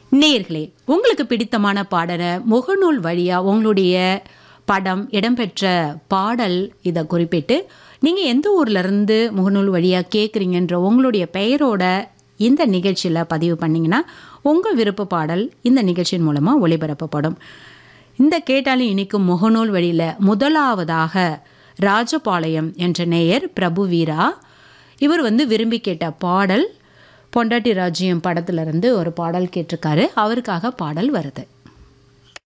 நேர்களே உங்களுக்கு பிடித்தமான பாடலை முகநூல் வழியாக உங்களுடைய படம் இடம்பெற்ற பாடல் இதை குறிப்பிட்டு நீங்கள் எந்த ஊர்ல இருந்து முகநூல் வழியாக கேட்குறீங்கன்ற உங்களுடைய பெயரோட இந்த நிகழ்ச்சியில் பதிவு பண்ணிங்கன்னா உங்கள் விருப்ப பாடல் இந்த நிகழ்ச்சியின் மூலமாக ஒளிபரப்பப்படும் இந்த கேட்டாலும் இனிக்கும் முகநூல் வழியில் முதலாவதாக ராஜபாளையம் என்ற நேயர் பிரபு வீரா இவர் வந்து விரும்பி கேட்ட பாடல் பொண்டாட்டி ராஜ்யம் படத்துல இருந்து ஒரு பாடல் கேட்டிருக்காரு அவருக்காக பாடல் வருது